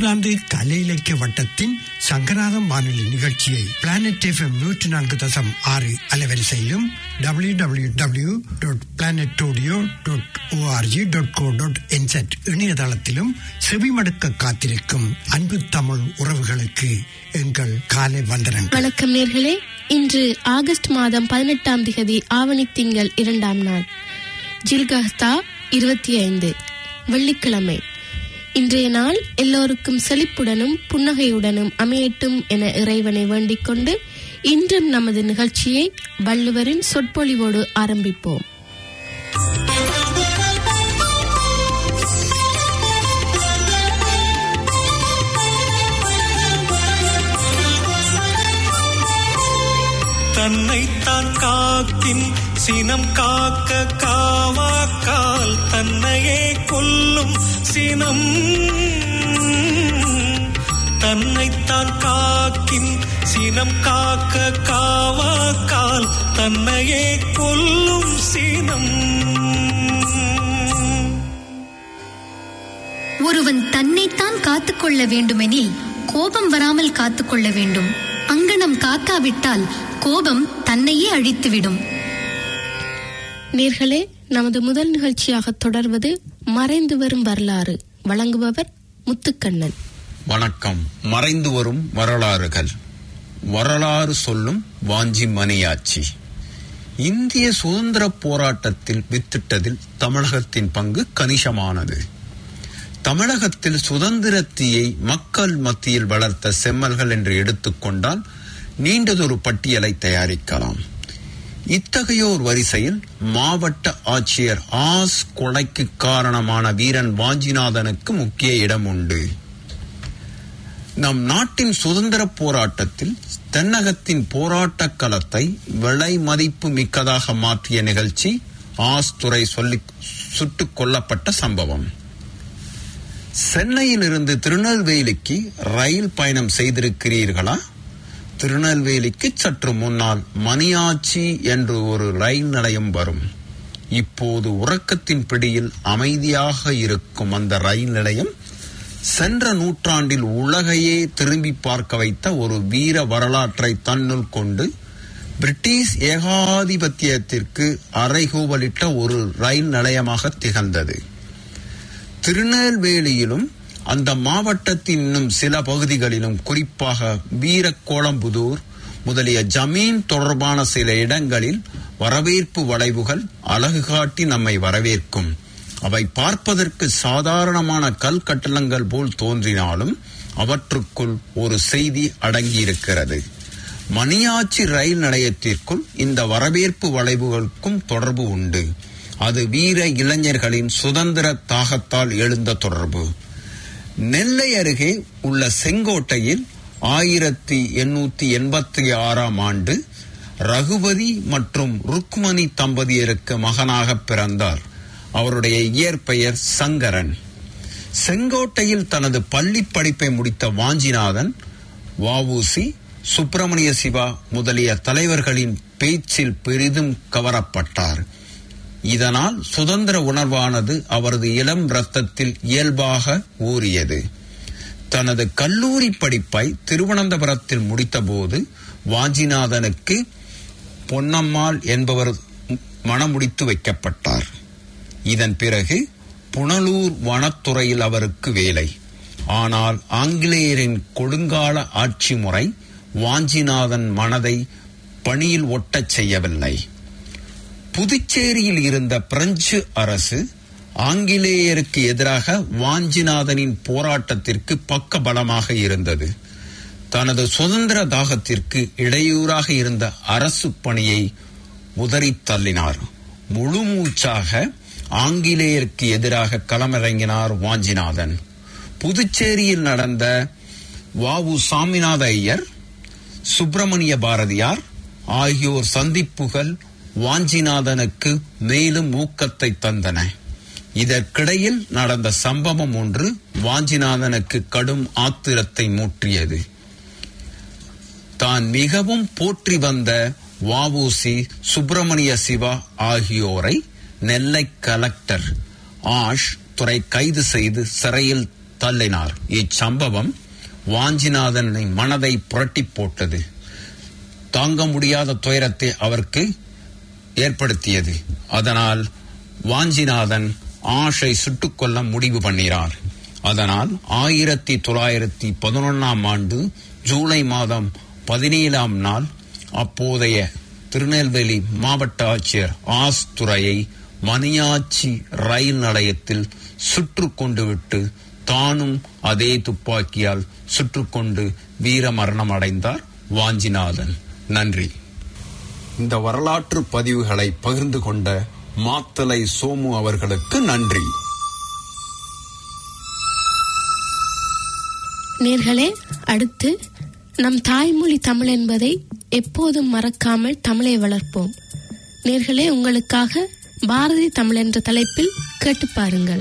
New Zealand கலை இலக்கிய வட்டத்தின் சங்கராதம் வானொலி நிகழ்ச்சியை பிளானட் எஃப்எம் நூற்றி நான்கு தசம் ஆறு அலைவரிசையிலும் W W W dot planet audio dot ORG dot co dot NZ இணையதளத்திலும் செவிமடுக்க காத்திருக்கும் அன்பு தமிழ் உறவுகளுக்கு எங்கள் காலை வந்தனங்கள் வணக்கம் நேர்களே இன்று ஆகஸ்ட் மாதம் பதினெட்டாம் திகதி ஆவணி திங்கள் இரண்டாம் நாள் ஜில்கஹ்தா இருபத்தி ஐந்து வெள்ளிக்கிழமை இன்றைய நாள் எல்லோருக்கும் செழிப்புடனும் புன்னகையுடனும் அமையட்டும் என இறைவனை வேண்டிக் கொண்டு இன்றும் நமது நிகழ்ச்சியை வள்ளுவரின் சொற்பொழிவோடு ஆரம்பிப்போம் தன்னைத்தான் காக்கின் சினம் காக்க காவாக்கால் தன்னையே கொல்லும் சினம் தன்னைத்தான் காக்கின் சினம் காக்க காவாக்கால் தன்னையே கொல்லும் சினம் ஒருவன் தன்னைத்தான் காத்துக்கொள்ள வேண்டுமெனில் கோபம் வராமல் காத்துக்கொள்ள வேண்டும் அங்கனம் காக்காவிட்டால் கோபம் தன்னையே அழித்துவிடும் நேர்களே நமது முதல் நிகழ்ச்சியாக தொடர்வது மறைந்து வரும் வரலாறு வழங்குபவர் முத்துக்கண்ணன் வணக்கம் மறைந்து வரும் வரலாறுகள் வரலாறு சொல்லும் வாஞ்சி மணியாட்சி இந்திய சுதந்திர போராட்டத்தில் வித்திட்டதில் தமிழகத்தின் பங்கு கணிசமானது தமிழகத்தில் சுதந்திரத்தீயை மக்கள் மத்தியில் வளர்த்த செம்மல்கள் என்று எடுத்துக்கொண்டால் நீண்டதொரு பட்டியலை தயாரிக்கலாம் இத்தகையோர் வரிசையில் மாவட்ட ஆட்சியர் ஆஸ் கொலைக்கு காரணமான வீரன் வாஞ்சிநாதனுக்கு முக்கிய இடம் உண்டு நம் நாட்டின் சுதந்திர போராட்டத்தில் தென்னகத்தின் போராட்டக் களத்தை விலை மதிப்பு மிக்கதாக மாற்றிய நிகழ்ச்சி ஆஸ் துறை சொல்லி சுட்டுக் கொல்லப்பட்ட சம்பவம் சென்னையிலிருந்து திருநெல்வேலிக்கு ரயில் பயணம் செய்திருக்கிறீர்களா திருநெல்வேலிக்கு சற்று முன்னால் மணியாச்சி என்று ஒரு ரயில் நிலையம் வரும் இப்போது உறக்கத்தின் பிடியில் அமைதியாக இருக்கும் அந்த ரயில் நிலையம் சென்ற நூற்றாண்டில் உலகையே திரும்பி பார்க்க வைத்த ஒரு வீர வரலாற்றை தன்னுள் கொண்டு பிரிட்டிஷ் ஏகாதிபத்தியத்திற்கு அறைகூவலிட்ட ஒரு ரயில் நிலையமாக திகழ்ந்தது திருநெல்வேலியிலும் அந்த மாவட்டத்தின் இன்னும் சில பகுதிகளிலும் குறிப்பாக வீரக்கோளம்புதூர் முதலிய ஜமீன் தொடர்பான சில இடங்களில் வரவேற்பு வளைவுகள் அழகு காட்டி நம்மை வரவேற்கும் அவை பார்ப்பதற்கு சாதாரணமான கல் கட்டளங்கள் போல் தோன்றினாலும் அவற்றுக்குள் ஒரு செய்தி அடங்கியிருக்கிறது மணியாச்சி ரயில் நிலையத்திற்குள் இந்த வரவேற்பு வளைவுகளுக்கும் தொடர்பு உண்டு அது வீர இளைஞர்களின் சுதந்திர தாகத்தால் எழுந்த தொடர்பு நெல்லை அருகே உள்ள செங்கோட்டையில் ஆயிரத்தி எண்ணூத்தி எண்பத்தி ஆறாம் ஆண்டு ரகுபதி மற்றும் ருக்மணி தம்பதியருக்கு மகனாக பிறந்தார் அவருடைய இயற்பெயர் சங்கரன் செங்கோட்டையில் தனது பள்ளி படிப்பை முடித்த வாஞ்சிநாதன் வவுசி சுப்பிரமணிய சிவா முதலிய தலைவர்களின் பேச்சில் பெரிதும் கவரப்பட்டார் இதனால் சுதந்திர உணர்வானது அவரது இளம் ரத்தத்தில் இயல்பாக ஊறியது தனது கல்லூரி படிப்பை திருவனந்தபுரத்தில் முடித்தபோது வாஞ்சிநாதனுக்கு பொன்னம்மாள் என்பவர் மணமுடித்து வைக்கப்பட்டார் இதன் பிறகு புனலூர் வனத்துறையில் அவருக்கு வேலை ஆனால் ஆங்கிலேயரின் கொடுங்கால ஆட்சி முறை வாஞ்சிநாதன் மனதை பணியில் ஒட்டச் செய்யவில்லை புதுச்சேரியில் இருந்த பிரெஞ்சு அரசு ஆங்கிலேயருக்கு எதிராக வாஞ்சிநாதனின் போராட்டத்திற்கு பக்க பலமாக இருந்தது தனது சுதந்திர தாகத்திற்கு இடையூறாக இருந்த அரசு பணியை உதறித் தள்ளினார் முழு மூச்சாக ஆங்கிலேயருக்கு எதிராக களமிறங்கினார் வாஞ்சிநாதன் புதுச்சேரியில் நடந்த வாவு சாமிநாத ஐயர் சுப்பிரமணிய பாரதியார் ஆகியோர் சந்திப்புகள் வாஞ்சிநாதனுக்கு மேலும் ஊக்கத்தை தந்தன இதற்கிடையில் நடந்த சம்பவம் ஒன்று வாஞ்சிநாதனுக்கு கடும் ஆத்திரத்தை மூட்டியது தான் மிகவும் போற்றி வந்த வாவூசி சுப்பிரமணிய சிவா ஆகியோரை நெல்லை கலெக்டர் ஆஷ் துறை கைது செய்து சிறையில் தள்ளினார் இச்சம்பவம் வாஞ்சிநாதனின் மனதை புரட்டி போட்டது தாங்க முடியாத துயரத்தை அவருக்கு ஏற்படுத்தியது அதனால் வாஞ்சிநாதன் ஆஷை சுட்டுக்கொள்ள முடிவு பண்ணினார் அதனால் ஆயிரத்தி தொள்ளாயிரத்தி பதினொன்னாம் ஆண்டு ஜூலை மாதம் பதினேழாம் நாள் அப்போதைய திருநெல்வேலி மாவட்ட ஆட்சியர் ஆஸ் துறையை மணியாச்சி ரயில் நிலையத்தில் சுற்று கொண்டு விட்டு தானும் அதே துப்பாக்கியால் சுற்றுக்கொண்டு வீர மரணம் அடைந்தார் வாஞ்சிநாதன் நன்றி இந்த வரலாற்று பதிவுகளை பகிர்ந்து கொண்ட மாத்தலை சோமு அவர்களுக்கு நன்றி நேர்களே அடுத்து நம் தாய்மொழி தமிழ் என்பதை எப்போதும் மறக்காமல் தமிழை வளர்ப்போம் நேர்களே உங்களுக்காக பாரதி தமிழ் என்ற தலைப்பில் கேட்டு பாருங்கள்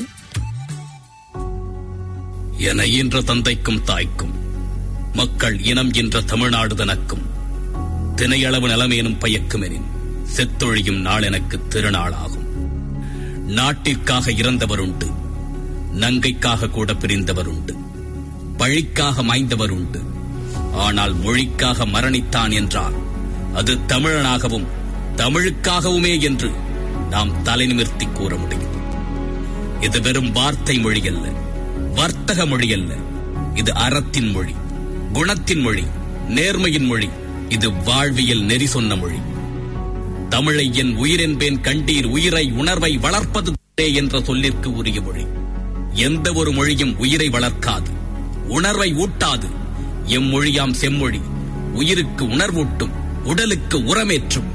என ஈன்ற தந்தைக்கும் தாய்க்கும் மக்கள் இனம் என்ற தமிழ்நாடு தனக்கும் தினையளவு நிலமேனும் பயக்குமெனின் செத்தொழியும் நாள் எனக்கு திருநாளாகும் நாட்டிற்காக இறந்தவருண்டு நங்கைக்காக கூட பிரிந்தவருண்டு பழிக்காக மாய்ந்தவருண்டு ஆனால் மொழிக்காக மரணித்தான் என்றால் அது தமிழனாகவும் தமிழுக்காகவுமே என்று நாம் தலை நிமிர்த்தி கூற முடியும் இது வெறும் வார்த்தை மொழி அல்ல வர்த்தக மொழி அல்ல இது அறத்தின் மொழி குணத்தின் மொழி நேர்மையின் மொழி இது வாழ்வியல் நெறி சொன்ன மொழி தமிழை என் உயிரென்பேன் கண்டீர் உயிரை உணர்வை வளர்ப்பது என்ற சொல்லிற்கு உரிய மொழி எந்த ஒரு மொழியும் உயிரை வளர்க்காது உணர்வை ஊட்டாது எம் மொழியாம் செம்மொழி உயிருக்கு உணர்வூட்டும் உடலுக்கு உரமேற்றும்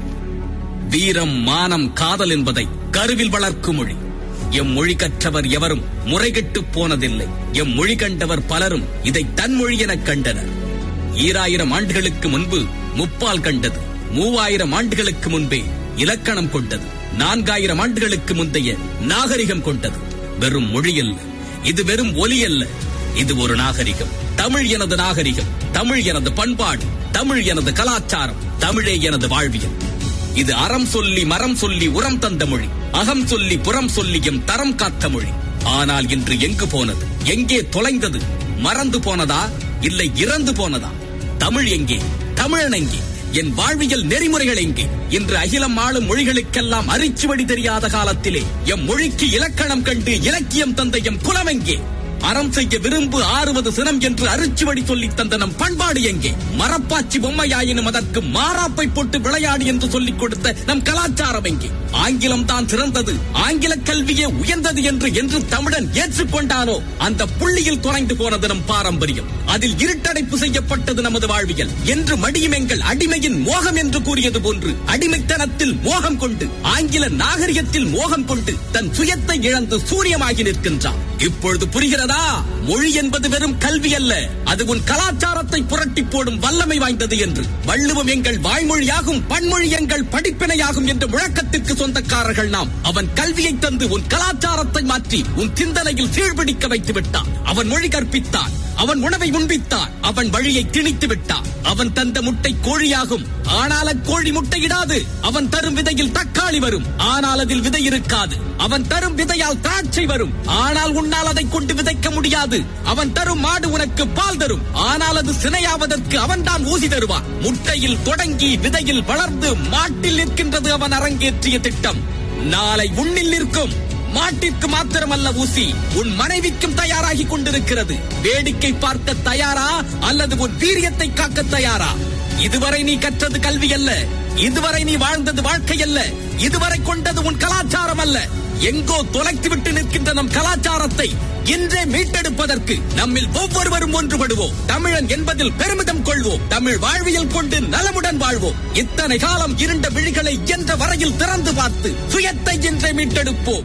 வீரம் மானம் காதல் என்பதை கருவில் வளர்க்கும் மொழி எம் மொழி கற்றவர் எவரும் முறைகெட்டு போனதில்லை எம் மொழி கண்டவர் பலரும் இதை தன் மொழி எனக் கண்டனர் ஈராயிரம் ஆண்டுகளுக்கு முன்பு முப்பால் கண்டது மூவாயிரம் ஆண்டுகளுக்கு முன்பே இலக்கணம் கொண்டது நான்காயிரம் ஆண்டுகளுக்கு முந்தைய நாகரிகம் கொண்டது வெறும் மொழி அல்ல இது வெறும் ஒலி அல்ல இது ஒரு நாகரிகம் தமிழ் எனது நாகரிகம் தமிழ் எனது பண்பாடு தமிழ் எனது கலாச்சாரம் தமிழே எனது வாழ்வியல் இது அறம் சொல்லி மரம் சொல்லி உரம் தந்த மொழி அகம் சொல்லி புறம் சொல்லி எம் தரம் காத்த மொழி ஆனால் இன்று எங்கு போனது எங்கே தொலைந்தது மறந்து போனதா இல்லை இறந்து போனதா தமிழ் எங்கே தமிழன் எங்கே என் வாழ்வியல் நெறிமுறைகள் எங்கே இன்று அகிலம் ஆளும் மொழிகளுக்கெல்லாம் அரிச்சுவடி தெரியாத காலத்திலே எம் மொழிக்கு இலக்கணம் கண்டு இலக்கியம் தந்த எம் குலம் எங்கே அறம் செய்ய விரும்பு ஆறுவது சினம் என்று அரிச்சுவடி சொல்லி தந்த நம் பண்பாடு எங்கே மரப்பாச்சி பொம்மையாயினும் அதற்கு மாறாப்பை போட்டு விளையாடு என்று சொல்லிக் கொடுத்த நம் கலாச்சாரம் எங்கே ஆங்கிலம் தான் சிறந்தது ஆங்கில கல்வியே உயர்ந்தது என்று என்று தமிழன் ஏற்றுக்கொண்டானோ அந்த புள்ளியில் தொலைந்து போனது நம் பாரம்பரியம் அதில் இருட்டடைப்பு செய்யப்பட்டது நமது வாழ்வியல் என்று மடியும் எங்கள் அடிமையின் மோகம் என்று கூறியது போன்று அடிமைத்தனத்தில் மோகம் கொண்டு ஆங்கில நாகரிகத்தில் மோகம் கொண்டு தன் சுயத்தை இழந்து சூரியமாகி நிற்கின்றான் இப்பொழுது புரிகிறதா மொழி என்பது வெறும் கல்வி அல்ல அது உன் கலாச்சாரத்தை புரட்டி போடும் வல்லமை வாய்ந்தது என்று வள்ளுவம் எங்கள் வாய்மொழியாகும் பன்மொழி எங்கள் படிப்பினையாகும் என்ற முழக்கத்திற்கு சொந்தக்காரர்கள் நாம் அவன் கல்வியை தந்து உன் கலாச்சாரத்தை மாற்றி உன் சிந்தனையில் சீழ்பிடிக்க வைத்து விட்டான் அவன் மொழி கற்பித்தான் அவன் உணவை உண்பித்தான் அவன் வழியை திணித்து விட்டான் அவன் தந்த முட்டை கோழியாகும் ஆனால் அக்கோழி முட்டையிடாது அவன் தரும் விதையில் தக்காளி வரும் ஆனால் அதில் விதை இருக்காது அவன் தரும் விதையால் திராட்சை வரும் ஆனால் உன்னால் அதை கொண்டு விதைக்க முடியாது அவன் தரும் மாடு உனக்கு பால் தரும் ஆனால் அது சினையாவதற்கு அவன்தான் ஊசி தருவான் முட்டையில் தொடங்கி விதையில் வளர்ந்து மாட்டில் நிற்கின்றது அவன் அரங்கேற்றிய திட்டம் நாளை உன்னில் நிற்கும் மாட்டிற்கு மாத்திரமல்ல ஊசி உன் மனைவிக்கும் தயாராகி கொண்டிருக்கிறது வேடிக்கை பார்க்க தயாரா அல்லது உன் வீரியத்தை காக்க தயாரா இதுவரை நீ கற்றது கல்வி அல்ல இதுவரை நீ வாழ்ந்தது வாழ்க்கை அல்ல இதுவரை கொண்டது உன் கலாச்சாரம் அல்ல எங்கோ தொலைத்து விட்டு நிற்கின்ற நம் கலாச்சாரத்தை இன்றே மீட்டெடுப்பதற்கு நம்மில் ஒவ்வொருவரும் ஒன்றுபடுவோம் தமிழன் என்பதில் பெருமிதம் கொள்வோம் தமிழ் வாழ்வியல் கொண்டு நலமுடன் வாழ்வோம் இத்தனை காலம் இருண்ட விழிகளை என்ற வரையில் திறந்து பார்த்து சுயத்தை இன்றே மீட்டெடுப்போம்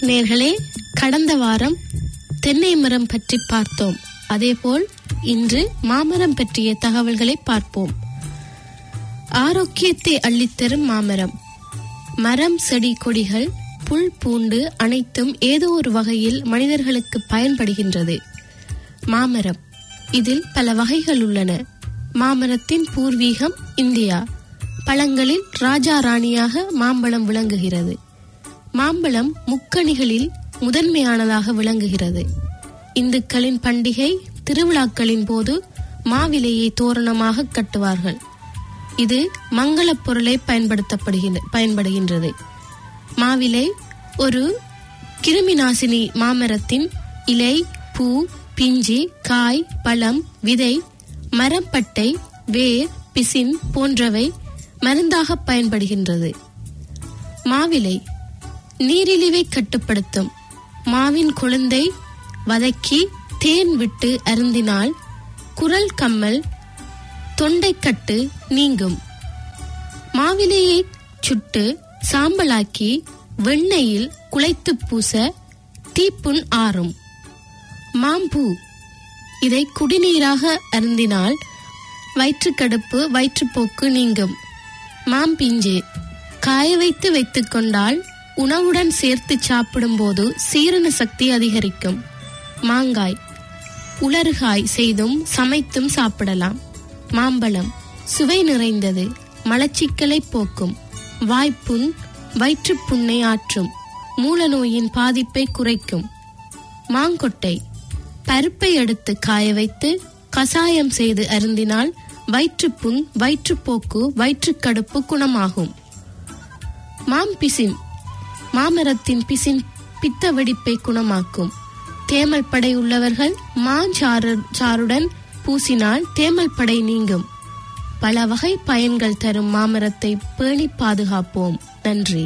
நேர்களே கடந்த வாரம் தென்னை மரம் பற்றி பார்த்தோம் அதேபோல் இன்று மாமரம் பற்றிய தகவல்களை பார்ப்போம் ஆரோக்கியத்தை அள்ளித்தரும் மாமரம் மரம் செடி கொடிகள் புல் பூண்டு அனைத்தும் ஏதோ ஒரு வகையில் மனிதர்களுக்கு பயன்படுகின்றது மாமரம் இதில் பல வகைகள் உள்ளன மாமரத்தின் பூர்வீகம் இந்தியா பழங்களில் ராஜா ராணியாக மாம்பழம் விளங்குகிறது மாம்பழம் முக்கணிகளில் முதன்மையானதாக விளங்குகிறது இந்துக்களின் பண்டிகை திருவிழாக்களின் போது மாவிலையை தோரணமாக கட்டுவார்கள் இது மங்களப் பொருளை பயன்படுத்தப்படுகின்ற பயன்படுகின்றது மாவிலை ஒரு கிருமி நாசினி மாமரத்தின் இலை பூ பிஞ்சி காய் பழம் விதை மரப்பட்டை வேர் பிசின் போன்றவை மருந்தாக பயன்படுகின்றது மாவிலை நீரிழிவை கட்டுப்படுத்தும் மாவின் கொழுந்தை வதக்கி தேன் விட்டு அருந்தினால் குரல் கம்மல் தொண்டைக்கட்டு நீங்கும் மாவிலையை சுட்டு சாம்பலாக்கி வெண்ணெயில் குழைத்து பூச தீப்புண் ஆறும் மாம்பூ இதை குடிநீராக அருந்தினால் வயிற்றுக்கடுப்பு வயிற்றுப்போக்கு நீங்கும் மாம்பிஞ்சு காய வைத்து வைத்துக் கொண்டால் உணவுடன் சேர்த்து சாப்பிடும்போது சீரண சக்தி அதிகரிக்கும் மாங்காய் உலர்காய் செய்தும் சமைத்தும் சாப்பிடலாம் மாம்பழம் சுவை நிறைந்தது மலச்சிக்கலை போக்கும் வாய்ப்புண் வயிற்றுப்புண்ணை ஆற்றும் மூலநோயின் பாதிப்பை குறைக்கும் மாங்கொட்டை பருப்பை எடுத்து காய வைத்து கசாயம் செய்து அருந்தினால் வயிற்றுப்புண் வயிற்றுப்போக்கு வயிற்றுக்கடுப்பு குணமாகும் மாம்பிசின் மாமரத்தின் பிசின் பித்த வெடிப்பை குணமாக்கும் தேமல் படை உள்ளவர்கள் மாஞ்சாறு சாறுடன் பூசினால் தேமல் படை நீங்கும் பல வகை பயன்கள் தரும் மாமரத்தை பேணி பாதுகாப்போம் நன்றி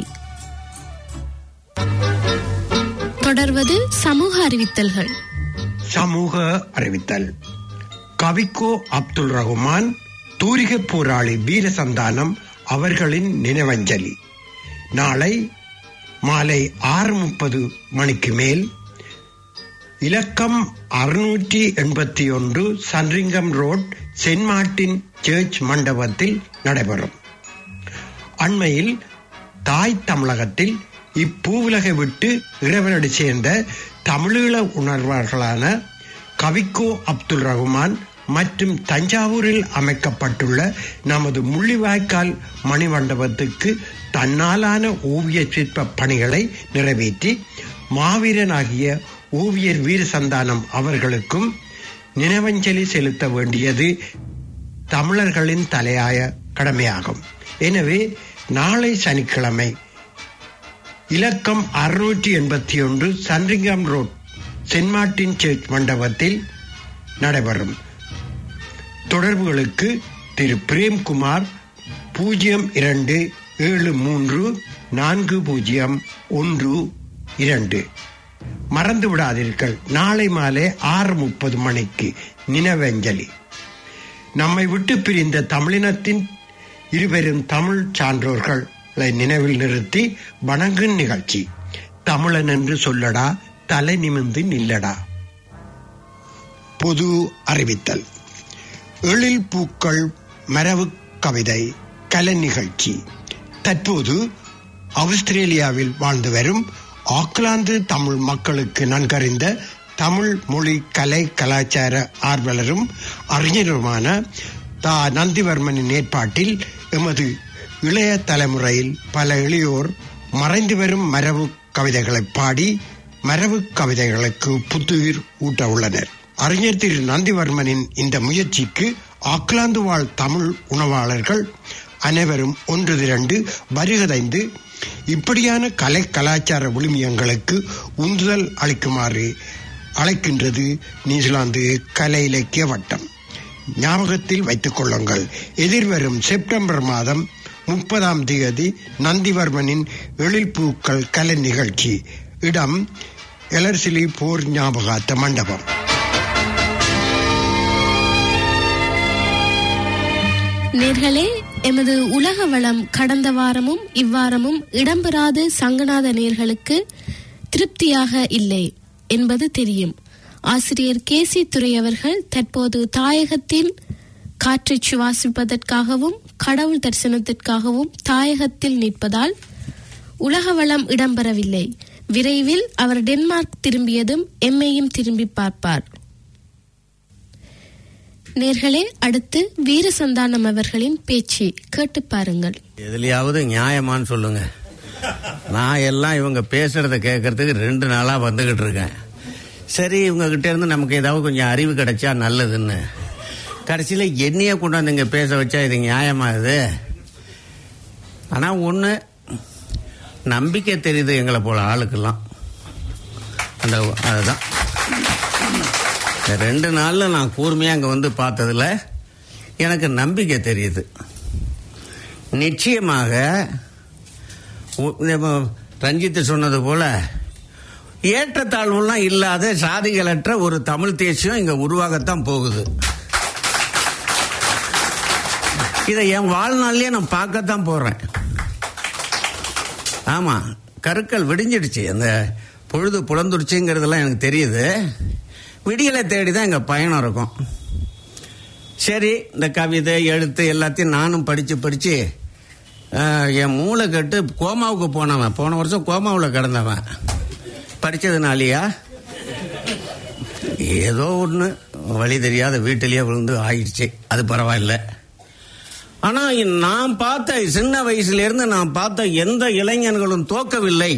தொடர்வது சமூக அறிவித்தல்கள் சமூக அறிவித்தல் கவிக்கோ அப்துல் ரகுமான் தூரிகை போராளி வீரசந்தானம் அவர்களின் நினைவஞ்சலி நாளை மாலை ஆறு முப்பது மணிக்கு மேல் இலக்கம் அறுநூற்றி எண்பத்தி ஒன்று Sandringham road Saint Martin church மண்டபத்தில் நடைபெறும் அண்மையில் தாய் தமிழகத்தில் இப்பூவுலகை விட்டு இறைவனடி சேர்ந்த தமிழீழ உணர்வாளர்களான கவிக்கோ அப்துல் ரகுமான் மற்றும் தஞ்சாவூரில் அமைக்கப்பட்டுள்ள நமது முள்ளிவாய்க்கால் மணிமண்டபத்துக்கு தன்னாலான ஓவிய சிற்ப பணிகளை நிறைவேற்றி மாவீரனாகிய ஓவியர் வீரசந்தானம் அவர்களுக்கும் நினைவஞ்சலி செலுத்த வேண்டியது தமிழர்களின் தலையாய கடமையாகும் எனவே நாளை சனிக்கிழமை இலக்கம் அறுநூற்றி எண்பத்தி ஒன்று Sandringham road Saint Martin church மண்டபத்தில் நடைபெறும் தொடர்புகளுக்கு திரு பிரேம்குமார் பூஜ்ஜியம் இரண்டு ஏழு மூன்று நான்கு பூஜ்ஜியம் ஒன்று இரண்டு மறந்து விடாதீர்கள் நாளை மாலை ஆறு முப்பது மணிக்கு நினைவஞ்சலி நம்மை விட்டு பிரிந்த தமிழினத்தின் இருவரும் தமிழ் சான்றோர்களை நினைவில் நிறுத்தி வணங்கும் நிகழ்ச்சி தமிழன் என்று சொல்லடா தலை நிமிர்ந்து நில்லடா பொது அறிவித்தல் எழில் பூக்கள் மரபு கவிதை கலை நிகழ்ச்சி தற்போது ஆஸ்திரேலியாவில் வாழ்ந்து வரும் ஆக்லாந்து தமிழ் மக்களுக்கு நன்கறிந்த தமிழ் மொழி கலை கலாச்சார ஆர்வலரும் அறிஞருமான தா நந்திவர்மனின் ஏற்பாட்டில் எமது இளைய தலைமுறையில் பல இளையோர் மறைந்து வரும் மரபு கவிதைகளை பாடி மரபு கவிதைகளுக்கு புத்துயிர் ஊட்ட உள்ளனர் அறிஞர் திரு நந்திவர்மனின் இந்த முயற்சிக்கு ஆக்லாந்து வாழ் தமிழ் உணவாளர்கள் அனைவரும் ஒன்று திரண்டு வருகதைந்து இப்படியான கலை கலாச்சார விழுமியங்களுக்கு உந்துதல் அளிக்குமாறு அழைக்கின்றது நியூசிலாந்து கலை இலக்கிய வட்டம் ஞாபகத்தில் வைத்துக் கொள்ளுங்கள் எதிர்வரும் செப்டம்பர் மாதம் முப்பதாம் தேதி நந்திவர்மனின் எழில்பூக்கள் கலை நிகழ்ச்சி இடம் எலர்சிலி போர் ஞாபகார்த்த மண்டபம் நேர்களே எமது உலக வளம் கடந்த வாரமும் இவ்வாரமும் இடம்பெறாத சங்கநாத நேர்களுக்கு திருப்தியாக இல்லை என்பது தெரியும் ஆசிரியர் கே சி துரை அவர்கள் தற்போது தாயகத்தின் காற்றை சுவாசிப்பதற்காகவும் கடவுள் தரிசனத்திற்காகவும் தாயகத்தில் நிற்பதால் உலக வளம் இடம்பெறவில்லை விரைவில் அவர் டென்மார்க் திரும்பியதும் எம்மையும் திரும்பி பார்ப்பார் நேர்களே அடுத்து வீரசந்தானம் அவர்களின் பேச்சு கேட்டு பாருங்கள் எதுலயாவது நியாயமான்னு சொல்லுங்க நான் எல்லாம் இவங்க பேசுறத கேட்கறதுக்கு ரெண்டு நாளா வந்துகிட்டு இருக்கேன் சரி இவங்க கிட்ட இருந்து நமக்கு ஏதாவது கொஞ்சம் அறிவு கிடைச்சா நல்லதுன்னு கடைசியில என்னைய கொண்டாந்து இங்க பேச வச்சா இது நியாயமா இது ஆனா ஒண்ணு நம்பிக்கை தெரியுது எங்களை போல ஆளுக்கெல்லாம் அந்த அதுதான் இந்த ரெண்டு நாள்ல நான் கூர்மையா அங்க வந்து பார்த்ததுல எனக்கு நம்பிக்கை தெரியுது நிச்சயமாக உ- நம்ம ரஞ்சித் சொன்னது போல ஏற்றத்தாழ்வுலாம் இல்லாத சாதிகளற்ற ஒரு தமிழ் தேசியம் இங்க உருவாகத்தான் போகுது இதை என் வாழ்நாள்லயே நான் பார்க்கத்தான் போறேன் ஆமா கருக்கள் விடிஞ்சிடுச்சு அந்த பொழுது புலந்துடுச்சுங்கிறதெல்லாம் எனக்கு தெரியுது விடியலை தேடி தான் எங்க பயணம் இருக்கும் சரி இந்த கவிதை எழுத்து எல்லாத்தையும் நானும் படிச்சு படிச்சு ஆஹ், என் மூளை கட்டு கோமாவுக்கு போனவன் போன வருஷம் கோமாவில் கிடந்தவன் படிச்சதுனாலயா ஏதோ ஒன்று வழி தெரியாத வீட்டிலேயே விழுந்து ஆயிடுச்சு அது பரவாயில்ல ஆனா நான் பார்த்த சின்ன வயசுல இருந்து நான் பார்த்த எந்த இளைஞர்களும் தோக்கவில்லை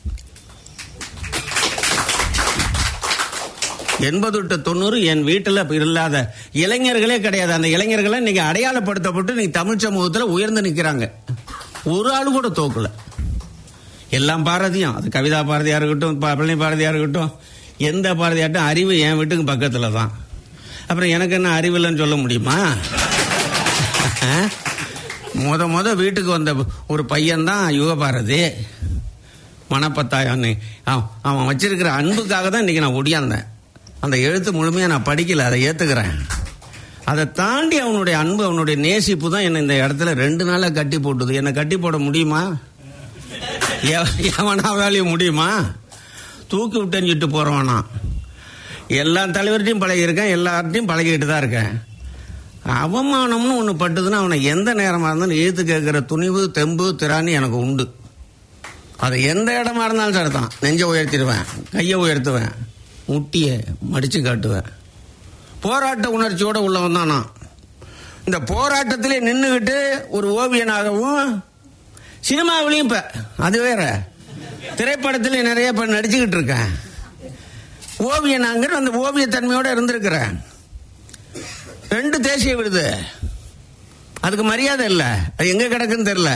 எண்பது டு தொண்ணூறு என் வீட்டில் இல்லாத இளைஞர்களே கிடையாது அந்த இளைஞர்களை இன்னைக்கு அடையாளப்படுத்தப்பட்டு இன்னைக்கு தமிழ் சமூகத்தில் உயர்ந்து நிற்கிறாங்க ஒரு ஆளு கூட தோக்கல எல்லாம் பாரதியும் அது கவிதா பாரதியா இருக்கட்டும் ப- பழனி பாரதியா இருக்கட்டும் எந்த பாரதியாட்டும் அறிவு என் வீட்டுக்கு பக்கத்துல தான் அப்புறம் எனக்கு என்ன அறிவு இல்லைன்னு சொல்ல முடியுமா அஹ்? முத முத வீட்டுக்கு வந்த ஒரு பையன் தான் யுகபாரதி மணப்பத்தாயான்னு அவன் அவன் வச்சிருக்கிற அன்புக்காக தான் இன்னைக்கு நான் ஒடியாந்தேன் அந்த எழுத்து முழுமையாக நான் படிக்கல அதை ஏத்துக்கிறேன் அதை தாண்டி அவனுடைய அன்பு அவனுடைய நேசிப்பு தான் என்னை இந்த இடத்துல ரெண்டு நாளா கட்டி போட்டுது என்னை கட்டி போட முடியுமா எவ- எவனாவாலையும் முடியுமா தூக்கி விட்டெஞ்சிட்டு போறவனா எல்லா தலைவர்கிட்டையும் பழகியிருக்கேன் எல்லார்ட்டையும் பழகிட்டு தான் இருக்கேன் அவமானம்னு ஒன்று பட்டுதுன்னா அவனை எந்த நேரமா இருந்தாலும் ஏத்து கேட்கிற துணிவு தெம்பு திராணி எனக்கு உண்டு அது எந்த இடமா இருந்தாலும் சரி தான் நெஞ்ச உயர்த்திடுவேன் கையை உயர்த்துவேன் முட்டியை மடிச்சு காட்டுவேன் போராட்ட உணர்ச்சியோட உள்ளவன் தான் நான் இந்த போராட்டத்திலே நின்றுகிட்டு ஒரு ஓவியனாகவும் சினிமாவிலையும் இப்ப அது வேற திரைப்படத்திலே நிறைய இப்ப நடிச்சுக்கிட்டு இருக்கேன் ஓவியனாங்கிற அந்த ஓவியத்தன்மையோட இருந்திருக்கிறேன் ரெண்டு தேசிய விருது அதுக்கு மரியாதை இல்ல அது எங்க கிடக்குன்னு தெரியல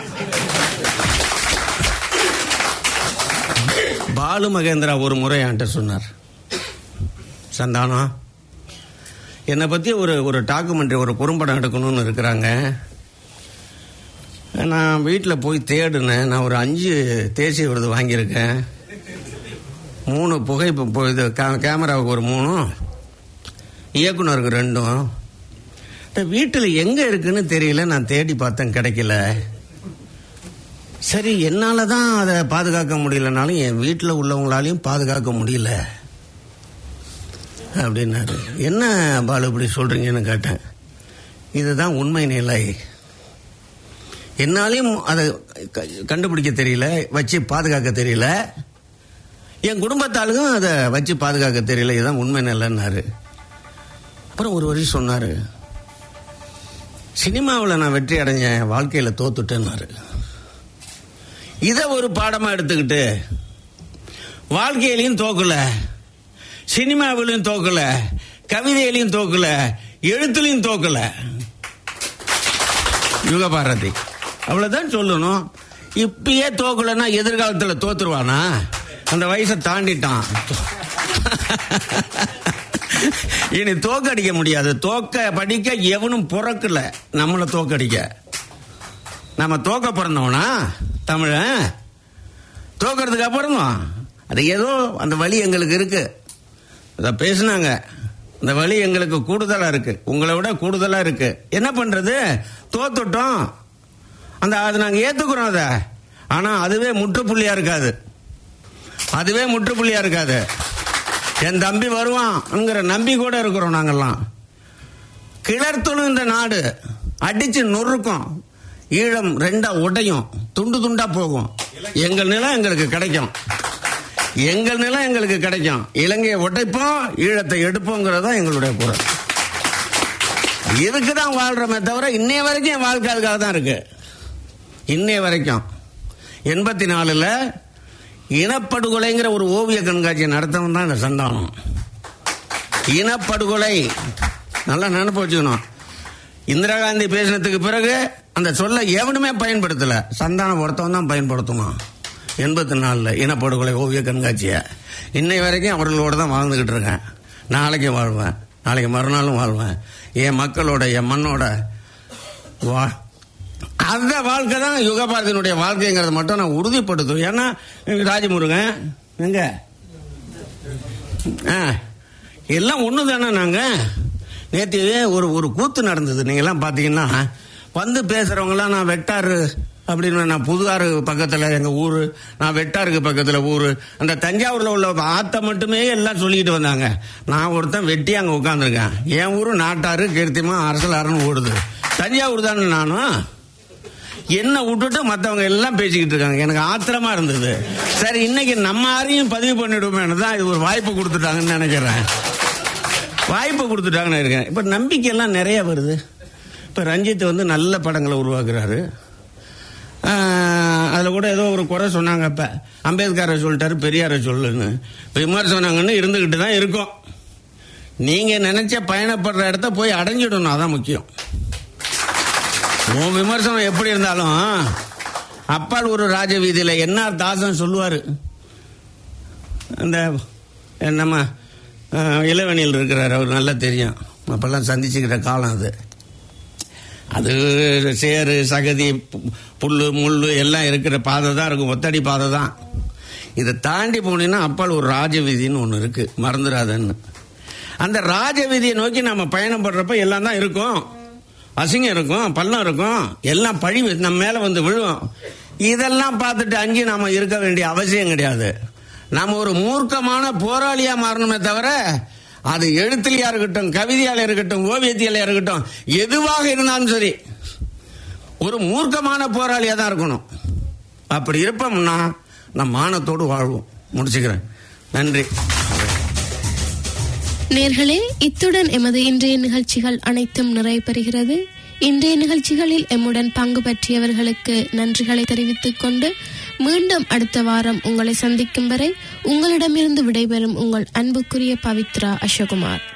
பாலு மகேந்திரா ஒரு முறை என்கிட்ட சொன்னார் சந்தானம் என்னை பத்தி ஒரு ஒரு டாக்குமெண்ட்ரி ஒரு குறும்படம் எடுக்கணும்னு இருக்கிறாங்க நான் வீட்டில் போய் தேடினேன் நான் ஒரு அஞ்சு தேசிய விருது வாங்கியிருக்கேன் மூணு புகை இப்போ இது கே- கேமராவுக்கு ஒரு மூணும் இயக்குனருக்கு ரெண்டும் வீட்டில் எங்கே இருக்குன்னு தெரியல நான் தேடி பார்த்தேன் கிடைக்கல சரி என்னால தான் அதை பாதுகாக்க முடியலனாலும் என் வீட்டில் உள்ளவங்களாலையும் பாதுகாக்க முடியல அப்படின்னாரு என்ன பாலு இப்படி சொல்றீங்கன்னு கேட்டேன் இதுதான் உண்மை நிலை என்னாலையும் அதை க- கண்டுபிடிக்க தெரியல வச்சு பாதுகாக்க தெரியல என் குடும்பத்தாளுக்கும் அதை வச்சு பாதுகாக்க தெரியல இதுதான் உண்மை நிலைன்னாரு அப்புறம் ஒரு வரி சொன்னாரு சினிமாவில் நான் வெற்றி அடைஞ்சேன் வாழ்க்கையில் தோத்துட்டேன்னாரு இதை ஒரு பாடமா எடுத்துக்கிட்டு வாழ்க்கையிலையும் தோக்கல சினிமாவிலையும் தோக்கல கவிதையிலையும் தோக்கல எழுத்துலையும் தோக்கல யுகபாரதி அவ்வளவுதான் சொல்லணும் இப்பயே தோக்கலன்னா எதிர்காலத்துல தோத்துருவானா அந்த வயசை தாண்டிட்டான் இனி தோக்கடிக்க முடியாது தோக்க படிக்க எவனும் பிறக்கல நம்மள தோக்கடிக்க நம்ம தோக்க பிறந்தவனா தமிழன் தோக்கிறதுக்கு அப்புறம் அது ஏதோ அந்த வழி எங்களுக்கு இருக்கு அதை பேசுனாங்க இந்த வழி எங்களுக்கு கூடுதலா இருக்கு உங்களை விட கூடுதலா இருக்கு என்ன பண்றது தோத்துட்டோம் அந்த அது நாங்க ஏத்துக்கிறோம் அதை ஆனா அதுவே முற்றுப்புள்ளியா இருக்காது அதுவே முற்றுப்புள்ளியா இருக்காது என் தம்பி வருவான்ங்கிற நம்பி கூட இருக்கிறோம் நாங்கெல்லாம் கிளர்த்தலும் இந்த நாடு அடிச்சு நொறுக்கும் ஈழம் ரெண்டா உடையும் துண்டு துண்டா போகும் எங்கள் நிலம் எங்களுக்கு கிடைக்கும் எங்கள் நிலம் எங்களுக்கு கிடைக்கும் இலங்கையை உடைப்போம் ஈழத்தை எடுப்போங்கிறது தான் எங்களுடைய குரல் இதுக்கு தான் வாழ்றோமே தவிர இன்னைய வரைக்கும் என் வாழ்க்கை அதுக்காக தான் இருக்கு இன்னைய வரைக்கும் எண்பத்தி நாலுல இனப்படுகொலைங்கிற ஒரு ஓவிய கண்காட்சியை நடத்தவன் தான் இந்த சந்தானம் இனப்படுகொலை நல்லா நினைப்பு வச்சுக்கணும் இந்திரா காந்தி பேசினதுக்கு பிறகு அந்த சொல்ல எவனுமே பயன்படுத்தல சந்தானம் ஒருத்தவன் தான் பயன்படுத்தணும் எண்பத்தி நாலில் இனப்படுகொலை ஓவிய கண்காட்சியை இன்னை வரைக்கும் அவர்களோட தான் வாழ்ந்துகிட்டு இருக்கேன் நாளைக்கு வாழ்வேன் நாளைக்கு மறுநாளும் வாழ்வேன் என் மக்களோட என் மண்ணோட வா அந்த வாழ்க்கை தான் யுகபாரதியினுடைய வாழ்க்கைங்கிறத மட்டும் நான் உறுதிப்படுத்துவேன் ஏன்னா ராஜமுருகன் எங்க ஆ, எல்லாம் ஒன்று தானே நாங்கள் நேற்று ஒரு ஒரு கூத்து நடந்தது நீங்கள்லாம் பார்த்தீங்கன்னா வந்து பேசுகிறவங்களாம் நான் வெட்டாறு அப்படின்னு நான் புதுவாறு பக்கத்தில் எங்கள் ஊர் நான் வெட்டாருக்கு பக்கத்தில் ஊர் அந்த தஞ்சாவூரில் உள்ள ஆத்தை மட்டுமே எல்லாம் சொல்லிக்கிட்டு வந்தாங்க நான் ஒருத்தன் வெட்டி அங்கே உட்காந்துருக்கேன் என் ஊர் நாட்டாறு கீர்த்திமா அரசலாறுன்னு ஓடுது தஞ்சாவூர் தானே நானும் என்ன விட்டுட்டு மற்றவங்க எல்லாம் பேசிக்கிட்டு இருக்காங்க எனக்கு ஆத்திரமா இருந்தது சரி இன்னைக்கு நம்ம யாரையும் பதிவு பண்ணிடுவோமே தான் இது ஒரு வாய்ப்பு கொடுத்துட்டாங்கன்னு நினைக்கிறேன் வாய்ப்பு கொடுத்துட்டாங்கன்னு இருக்கேன் இப்போ நம்பிக்கையெல்லாம் நிறைய வருது இப்போ ரஞ்சித் வந்து நல்ல படங்களை உருவாக்குறாரு அதில் கூட ஏதோ ஒரு குறை சொன்னாங்க இப்போ அம்பேத்கரை சொல்லிட்டாரு பெரியாரை சொல்லுன்னு விமர்சனங்கன்னு இருந்துக்கிட்டு தான் இருக்கோம் நீங்கள் நினைச்ச பயணப்படுற இடத்த போய் அடைஞ்சிடணும் அதான் முக்கியம் உன் விமர்சனம் எப்படி இருந்தாலும் அப்பால் ஒரு ராஜ வீதியில் என்ஆர் தாசன் சொல்லுவார் அந்த நம்ம அஹ், இளவேணியில் இருக்கிறார் அவர் நல்லா தெரியும் அப்பெல்லாம் சந்திச்சுக்கிற காலம் அது அது சேரு சகதி பு- புல்லு முள்ளு எல்லாம் இருக்கிற பாதை தான் இருக்கும் ஒத்தடி பாதை தான் இதை தாண்டி போனீங்கன்னா அப்பால் ஒரு ராஜ வீதின்னு ஒன்று இருக்கு மறந்துடாதன்னு அந்த ராஜ வீதியை நோக்கி நம்ம பயணம் பண்றப்ப எல்லாம் தான் இருக்கும் அசிங்கம் இருக்கும் பள்ளம் இருக்கும் எல்லாம் பழி நம்ம மேல வந்து விழும் இதெல்லாம் பார்த்துட்டு அஞ்சு நாம இருக்க வேண்டிய அவசியம் கிடையாது நாம ஒரு மூர்க்கமான போராளியா மாறணுமே தவிர அது எழுத்துலையா இருக்கட்டும் கவிதையால இருக்கட்டும் ஓவியத்தியால இருக்கட்டும் எதுவாக இருந்தாலும் சரி ஒரு மூர்க்கமான போராளியா தான் இருக்கணும் அப்படி இருப்போம்னா நம் மானத்தோடு வாழ்வோம் முடிச்சுக்கிறேன் நன்றி நேர்களே இத்துடன் எமது இன்றைய நிகழ்ச்சிகள் அனைத்தும் நிறைவு பெறுகிறது இன்றைய நிகழ்ச்சிகளில் எம்முடன் பங்கு பற்றியவர்களுக்கு நன்றிகளை தெரிவித்துக் கொண்டு மீண்டும் அடுத்த வாரம் உங்களை சந்திக்கும் வரை உங்களிடமிருந்து விடைபெறும் உங்கள் அன்புக்குரிய பவித்ரா அசோகுமார்